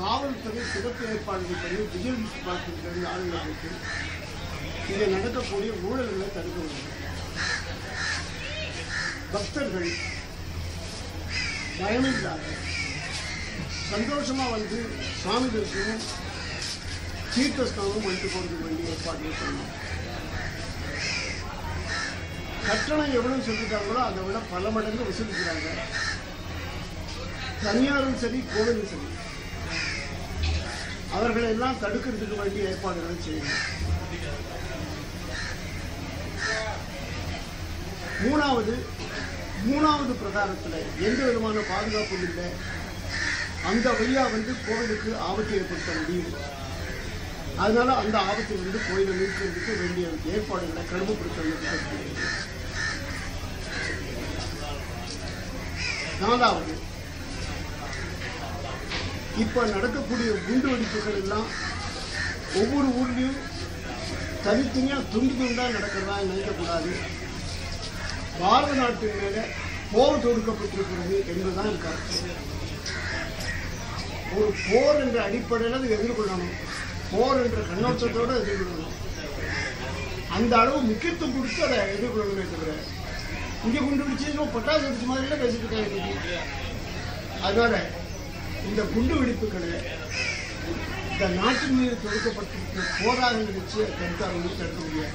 காவல்துறை சிறப்பு ஏற்பாடுகள் பண்ணி விஜிலன்ஸ் பார்த்துக்கிறது ஆளுநர்களுக்கு இங்கே நடக்கக்கூடிய ஊழல்களை தடுக்க வேண்டும் பக்தர்கள் பயமில்லாத சந்தோஷமா வந்து சாமி தரிசனம் தீர்த்த ஸ்நானம் வந்து போகிறதுக்கு வேண்டிய ஏற்பாடுகள் பண்ணணும் கட்டணம் எவ்வளவு சொல்லிட்டாங்களோ அதை விட பல மடங்கு வசூலிக்கிறாங்க தனியாரும் சரி கோவிலும் சரி அவர்களை எல்லாம் தடுக்கிறதுக்கு வேண்டிய ஏற்பாடுகளை செய்யணும் மூணாவது மூணாவது பிரகாரத்தில் எந்த விதமான பாதுகாப்பும் இல்லை அந்த வழியா வந்து கோவிலுக்கு ஆபத்தை ஏற்படுத்த முடியும் அதனால அந்த ஆபத்திலிருந்து கோயிலை நீக்கிறதுக்கு வேண்டிய ஏற்பாடுகளை கடுமைப்படுத்த வேண்டியது நாலாவது இப்ப நடக்கக்கூடிய குண்டு வெடிப்புகள் எல்லாம் ஒவ்வொரு ஊர்லயும் தனித்தனியா துண்டு துண்டா நடக்கிறதா நினைக்கக்கூடாது பாரத நாட்டின் மேல போர் தொடுக்கப்பட்டிருக்கிறது என்பதுதான் கருத்து ஒரு போர் என்ற அடிப்படையில் அதை எதிர்கொள்ளணும் போர் என்ற கண்ணோட்டத்தோடு எதிர்கொள்ளணும் அந்த அளவு முக்கியத்துவம் கொடுத்து அதை எதிர்கொள்ளணுமே தவிர இங்கே குண்டு வெடிச்சு பட்டாசு வெடிச்ச மாதிரிலாம் பேசிட்டு இருக்காங்க இன்னைக்கு. அதனால இந்த குண்டு வெடிப்புகளை இந்த நாட்டின் மீது தொடுக்கப்பட்டிருக்கிற போராக நினைச்சு கருத்தாக வந்து தடுக்க முடியாது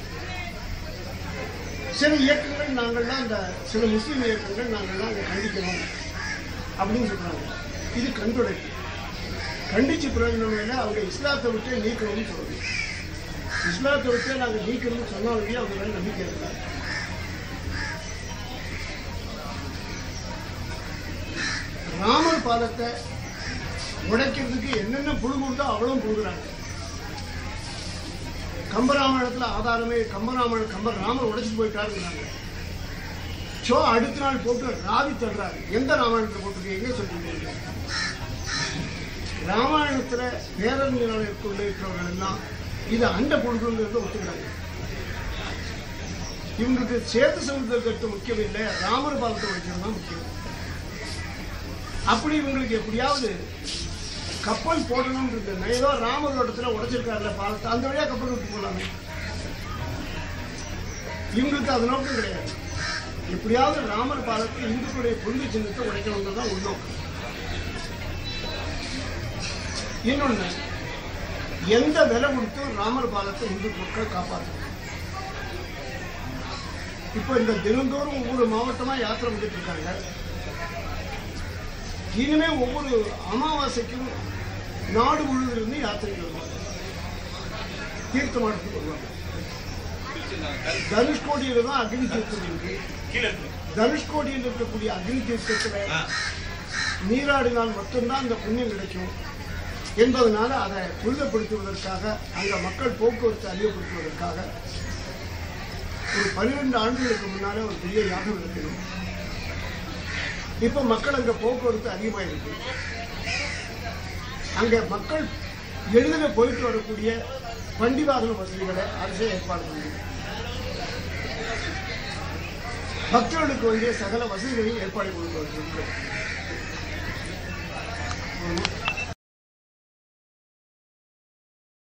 சில இயக்கங்கள் நாங்கள்லாம் இந்த சில முஸ்லீம் இயக்கங்கள் நாங்கள்லாம் அதை கண்டிக்கணும் அப்படின்னு சொல்றாங்க இது கண்துடைப்பு கண்டிச்சு பிரயோஜனம் இல்லை அவங்க இஸ்லாத்தை விட்டு நீக்கணும்னு சொல்றது இஸ்லாத்தை விட்டு நாங்கள் நீக்கணும்னு சொன்னாலுமே அவங்க மேல நம்பிக்கை இல்லை ராமர் பாலத்தை உடைக்கிறதுக்கு என்னென்ன புழுகு உண்டோ அவ்வளவும் புழுகுறாங்க கம்பராமாயணத்துல ஆதாரமே கம்பராமாயணம் கம்பர் ராமர் உடைச்சு போயிட்டாருங்கிறாங்க சோ அடுத்த நாள் போட்டு ராவி தள்ளுறாரு எந்த ராமாயணத்துல போட்டிருக்கீங்க சொல்றீங்க ராமாயணத்துல பேரறிஞர்களுக்குள்ள இருக்கிறவர்கள் எல்லாம் இது அண்ட பொழுதுங்கிறத ஒத்துக்கிறாங்க இவங்களுக்கு சேது சமுத்திரத்தை முக்கியம் இல்லை ராமர் பாலத்தை உடைக்கிறது தான் முக்கியம் அப்படி இவங்களுக்கு எப்படியாவது கப்பல் போடணும்ன்றது நான் ஏதோ ராமர் இடத்துல உடைச்சிருக்காருல பாலத்தை அந்த வழியா கப்பல் விட்டு போலாமே இவங்களுக்கு அது நோக்கம் கிடையாது எப்படியாவது ராமர் பாலத்தை இந்துக்களுடைய புரிந்து சின்னத்தை உடைக்கணுங்கிறது தான் உள்நோக்கம் இன்னொன்னு எந்த விலை கொடுத்தும் ராமர் பாலத்தை இந்து மக்கள் காப்பாற்றணும் இப்போ இந்த தினந்தோறும் ஒவ்வொரு மாவட்டமா யாத்திரை வந்துட்டு இருக்காங்க இனிமே ஒவ்வொரு அமாவாசைக்கும் நாடு முழுவதிலிருந்து யாத்திரைக்கு வருவாங்க தீர்த்த மடத்துக்கு வருவாங்க தனுஷ்கோடியில தான் அக்னி தீர்த்தம் இருக்கு தனுஷ்கோடியில் இருக்கக்கூடிய அக்னி தீர்த்தத்துல நீராடினால் மட்டும்தான் அந்த புண்ணியம் கிடைக்கும் என்பதனால அதை துரிதப்படுத்துவதற்காக அங்க மக்கள் போக்குவரத்து அதிகப்படுத்துவதற்காக ஒரு பன்னிரெண்டு ஆண்டுகளுக்கு முன்னாலே ஒரு பெரிய யாகம் நடக்கணும் இப்ப மக்கள் அங்க போக்குவரத்து அதிகமா இருக்கு அங்க மக்கள் எளிதில் போயிட்டு வரக்கூடிய வண்டி வாகன வசதிகளை அரசே ஏற்பாடு பண்ணுது பக்தர்களுக்கு வேண்டிய சகல வசதிகளையும் ஏற்பாடு கொண்டு வருகிறது